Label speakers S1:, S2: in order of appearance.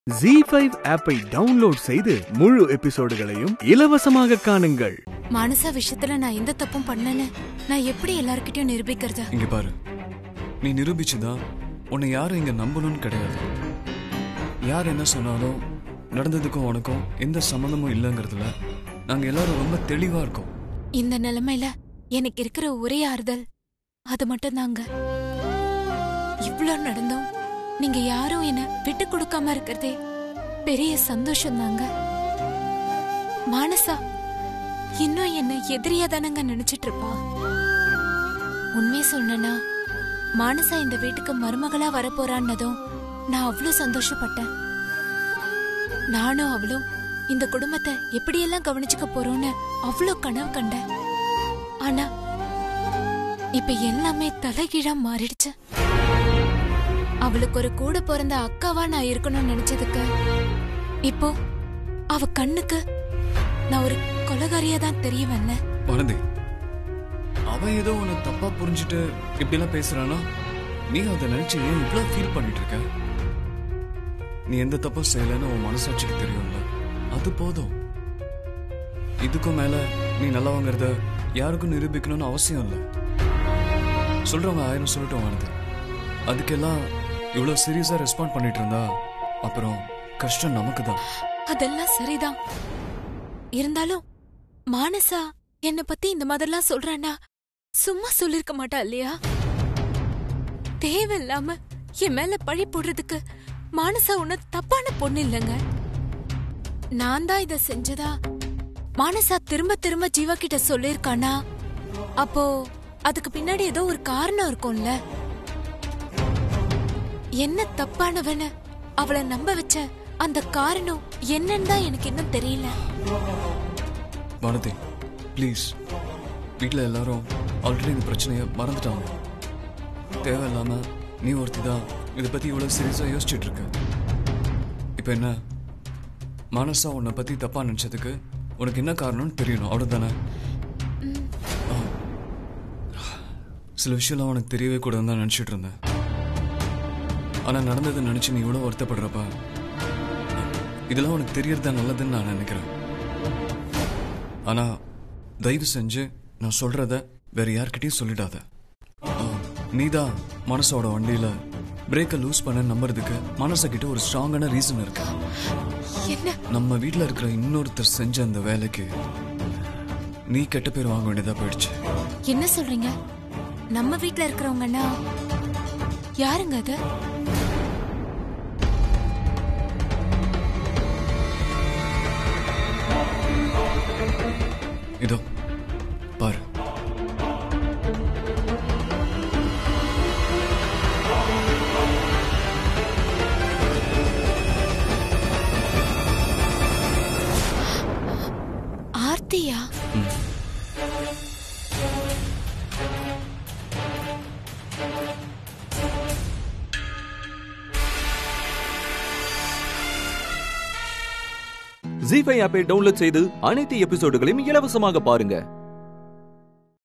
S1: G five ஆப்பை download செய்து முழு எபிசோடுகளையும் இலவசமாக காணுங்கள்
S2: மானசா விஷயத்துல நான் எந்த தப்பும் பண்ணலன்னு நான் எப்படி எல்லார்கிட்டயும் நிரூபிக்கிறது
S3: இங்க பாரு நீ நிரூபிச்சுதான் உன்னை யாரும் இங்க நம்பணும்னு கிடையாது யார் என்ன சொன்னாலும் நடந்ததுக்கும் உனக்கும் எந்த சம்மந்தமும் இல்லைங்கிறதுல நாங்க எல்லாரும் ரொம்ப தெளிவா இருக்கோம்
S2: இந்த நிலைமையில எனக்கு இருக்கிற ஒரே ஆறுதல் அது மட்டும் தாங்க இவ்ளோ நடந்தும் நீங்க யாரும் என்ன விட்டு கொடுக்காம இருக்கிறதே பெரிய சந்தோஷம் தாங்க மானசா இன்னும் என்ன எதிரியா தானங்க நினைச்சிட்டு இருப்பா உண்மையை சொல்லணும்னா மானசா இந்த வீட்டுக்கு மருமகளா வரப்போறான்னதும் நான் அவ்வளவு சந்தோஷப்பட்டேன் நானும் அவளும் இந்த குடும்பத்தை எப்படியெல்லாம் கவனிச்சுக்க போறோம்னு அவ்வளவு கனவு கண்டேன் ஆனா இப்ப எல்லாமே தலைகீழா மாறிடுச்சு அவளுக்கு ஒரு கூட பிறந்த அக்காவா நான் இருக்கணும்னு நினைச்சதுக்கு இப்போ அவ கண்ணுக்கு நான் ஒரு கொலகாரியா தான் தெரிய வந்தேன்
S3: வனதி அவன் ஏதோ உன்னை தப்பா புரிஞ்சுட்டு இப்படிலாம் பேசுறானா நீ அதை நினைச்சு ஏன் இவ்வளவு ஃபீல் பண்ணிட்டு இருக்க நீ எந்த தப்பும் செய்யலைன்னு உன் மனசாட்சிக்கு தெரியும்ல அது போதும் இதுக்கும் மேல நீ நல்லவங்கிறத யாருக்கும் நிரூபிக்கணும்னு அவசியம் இல்லை சொல்றவங்க ஆயிரம் சொல்லட்டும் வானதி அதுக்கெல்லாம் இவ்வளவு சீரியஸா ரெஸ்பாண்ட் பண்ணிட்டு இருந்தா அப்புறம் கஷ்டம் நமக்கு தான்
S2: அதெல்லாம் சரிதான் இருந்தாலும் மானசா என்ன பத்தி இந்த மாதிரிலாம் சொல்றானா சும்மா சொல்லிருக்க மாட்டா இல்லையா தேவையில்லாம என் மேல பழி போடுறதுக்கு மானசா உன்ன தப்பான பொண்ணு இல்லைங்க நான் தான் இத செஞ்சதா மானசா திரும்ப திரும்ப ஜீவா கிட்ட சொல்லிருக்கானா அப்போ அதுக்கு பின்னாடி ஏதோ ஒரு காரணம் இருக்கும்ல என்ன தப்பானவன அவளை நம்ப வச்ச அந்த காரணம் என்னன்னு தான் எனக்கு இன்னும் தெரியல
S3: வானதி ப்ளீஸ் வீட்டில் எல்லாரும் ஆல்ரெடி இந்த பிரச்சனையை மறந்துட்டாங்க தேவையில்லாம நீ ஒருத்தி தான் இதை பற்றி இவ்வளோ சீரியஸாக யோசிச்சுட்டு இருக்க இப்போ என்ன மனசா உன்னை பற்றி தப்பாக நினச்சதுக்கு உனக்கு என்ன காரணம்னு தெரியணும் அவ்வளோதானே ஆ. சில விஷயம்லாம் உனக்கு தெரியவே கூடாதுன்னு தான் நினச்சிட்டு இருந்தேன் ஆனால் நடந்ததை நினச்சி நீ இவ்வளோ வருத்தப்படுறப்ப இதெல்லாம் உனக்கு தெரியறது தான் நல்லதுன்னு நான் நினைக்கிறேன் ஆனா தயவு செஞ்சு நான் சொல்றத வேற யார்கிட்டயும் சொல்லிடாத ஆ, நீதான் மனசோட வண்டியில பிரேக்கை லூஸ் பண்ண நம்புறதுக்கு மனசுகிட்ட ஒரு ஸ்ட்ராங்கான ரீசன் இருக்கு
S2: என்ன
S3: நம்ம வீட்ல இருக்கிற இன்னொருத்தர் செஞ்ச அந்த வேலைக்கு நீ கெட்ட பேர் வாங்க வேண்டியதா போயிடுச்சு
S2: என்ன சொல்றீங்க நம்ம வீட்ல இருக்கிறவங்கன்னா யாருங்க அது
S3: இதோ பாரு
S2: ஆர்த்தியா
S3: ம்.
S4: ஜி ஃபைவ் ஆப்பை டவுன்லோட் செய்து அனைத்து எபிசோடுகளையும் இலவசமாக பாருங்க